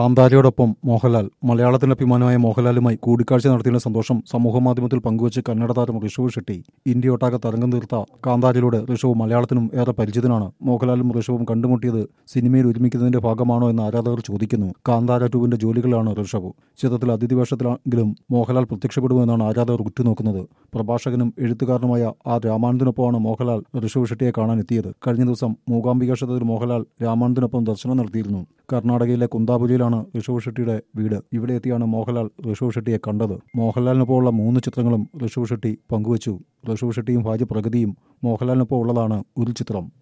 കാന്താരയോടൊപ്പം മോഹൻലാൽ മലയാളത്തിന്റെ അഭിമാനമായ മോഹൻലാലുമായി കൂടിക്കാഴ്ച നടത്തിയതിന്റെ സന്തോഷം സമൂഹമാധ്യമത്തിൽ പങ്കുവച്ച് കന്നഡ താരം ഋഷവ് ഷെട്ടി ഇന്ത്യയൊട്ടാകെ തരംഗം തീർത്ത കാന്താരയിലൂടെ ഋഷവ് മലയാളത്തിനും ഏറെ പരിചിതനാണ് മോഹൻലാലും ഋഷവും കണ്ടുമുട്ടിയത് സിനിമയിൽ ഒരുമിക്കുന്നതിന്റെ ഭാഗമാണോ എന്ന് ആരാധകർ ചോദിക്കുന്നു കാന്താര ടൂവിന്റെ ജോലികളാണ് ഋഷവ് ചിത്രത്തിൽ അതിഥി വേഷത്തിലെങ്കിലും മോഹൻലാൽ പ്രത്യക്ഷപ്പെടുമെന്നാണ് ആരാധകർ ഉറ്റുനോക്കുന്നത് പ്രഭാഷകനും എഴുത്തുകാരനുമായ ആർ രാമാനന്ദനൊപ്പമാണ് മോഹൻലാൽ ഋഷവ് ഷെട്ടിയെ കാണാൻ എത്തിയത് കഴിഞ്ഞ ദിവസം മൂകാംബിക ക്ഷേത്രത്തിൽ മോഹൻലാൽ രാമാനന്ദനൊപ്പം ദർശനം നടത്തിയിരുന്നു കർണാടകയിലെ കുന്താപുരയിലാണ് ഋഷവ് ഷെട്ടിയുടെ വീട് ഇവിടെ എത്തിയാണ് മോഹൻലാൽ ഋഷവ് ഷെട്ടിയെ കണ്ടത് മോഹൻലാലിനൊപ്പമുള്ള മൂന്ന് ചിത്രങ്ങളും ഋഷവ് ഷെട്ടി പങ്കുവച്ചു ഋഷവ് ഷെട്ടിയും ഭാര്യ പ്രഗതിയും മോഹൻലാലിനൊപ്പം ഉള്ളതാണ് ഒരു ചിത്രം